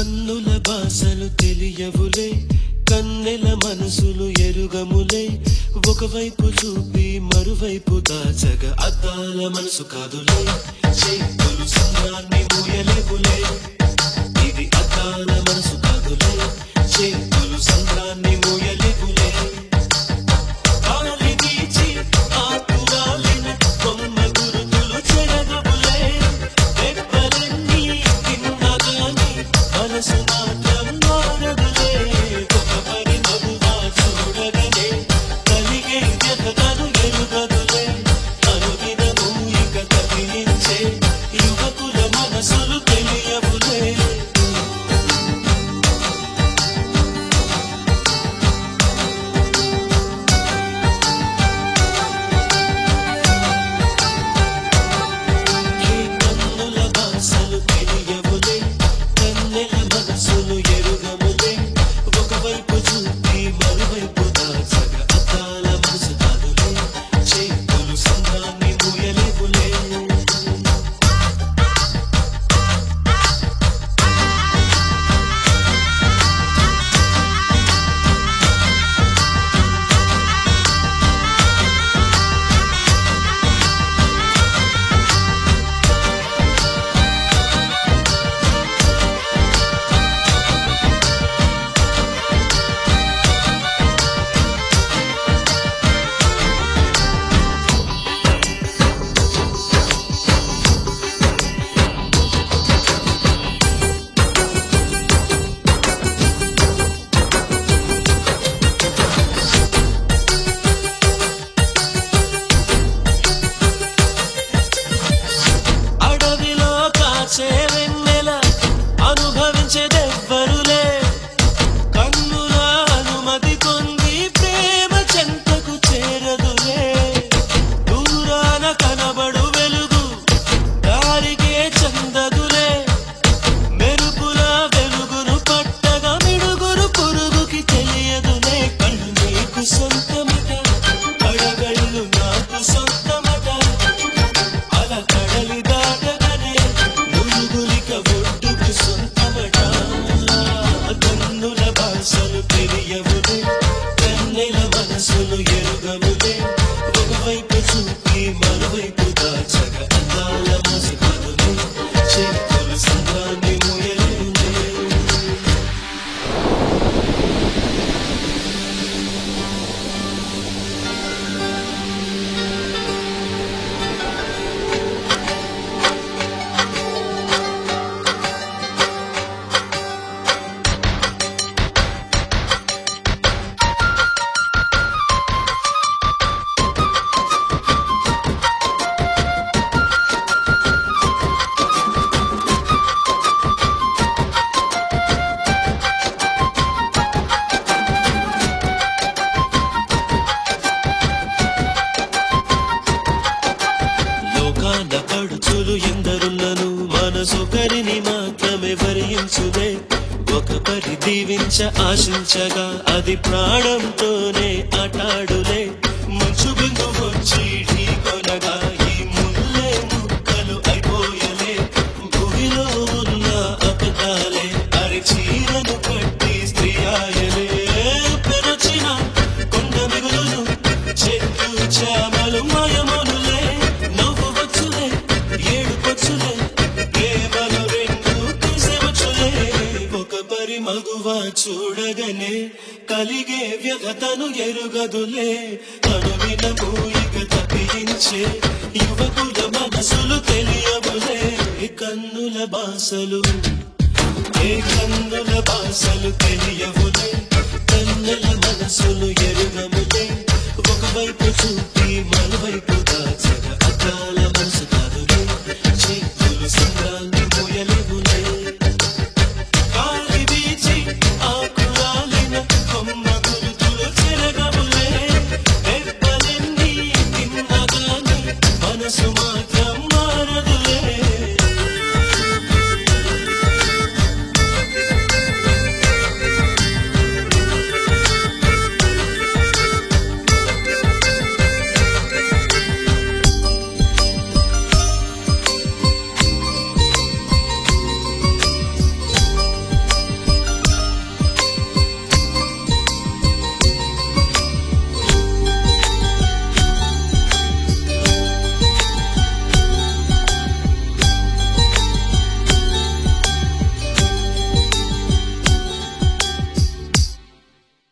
కన్నుల భాషలు తెలియవులే కన్నెల మనసులు ఎరుగములే ఒకవైపు చూపి మరువైపు దాచగా అద్దాల మనసు కాదులే చేతులు సంద్రాన్ని మూయలేవులే ఇది అద్దాల మనసు కాదులే చేతులు సంద్రాన్ని మూయలేవులే గాలి వీచి ఆకురాలిన కొమ్మ గురుతులు చెరగవులే దెబ్బలన్నీ తిన్నగాని మనసు మాత్రం మారదులే ఒక పరి నవ్వుగా చూడగనే కలిగే వ్యథను ఎరుగదులే అనుదినము ఇక తప్పించే యువకుల మనసులు తెలియవులే ఈ కన్నుల భాషలు తెలియవులే కన్నెల మనసులు ఎరుగములే ఒకవైపు చూపి మరువైపు దాచగ అద్దాల మనసు కాదులే చేతులు సంద్రాన్ని మూయలేవులే అడవిలో కాచే వెన్నెల అనుభవించేదెవ్వరులే కన్నుల అనుమతి పొంది ప్రేమ చెంతకు చేరదులే దూరాన కనబడు వెలుగు దారికే చందదులే మెరుపుల వెలుగును పట్టగా మిడుగురు పురుగుకి తెలియదులే కళ్ళు నీకు సొంతమట అడగళ్ళు నాకు సొంతమట అల కడలి దాటగనే మురుగులిక ఒడ్డుకు సొంతమట కన్నుల భాషలు తెలియవులే కన్నెల మనసులు ఎరుగములే ఒకవైపు చూపి మరోవైపు దాచగ అందాల మనసు కాదులే చేతులు సంద్రాన్ని మూయలేవులే లోకాన పడుచులు ఎందరున్నను మనసొకరిని మాత్రమే వరించుదే ఒక పరి దీవించ ఆశించగా అది ప్రాణంతోనే ఆటాడులే మంచు బిందు వచ్చి ఢీకొనగా ఈ ముల్లే ముక్కలు అయిపోయలే భూమిలో ఉన్న అపదాలే అరి చీరను కట్టి స్త్రీ ఆయలే పెరచిన కొండ మిగులును చెట్టు చామలు మాయమనులే నవ్వు వచ్చులే ఏడు పచ్చులే ప్రేమలు రెండు కురిసెవచ్చులే ఒక పరి మగువ చూడగనే కలిగే వ్యగతను ఎరుగదులే అనువిన మూయిక తప్పించే యువకుల మనసులు తెలియవులే కన్నుల బాసలు ఏ కన్నుల బాసలు తెలియవులే కన్నుల మనసులు ఎరుగములే ఒకవైపు చూపి మరోవైపు దాచగ అద్దాల మనసు కాదులే చేతులు సంద్రాన్ని మోయలే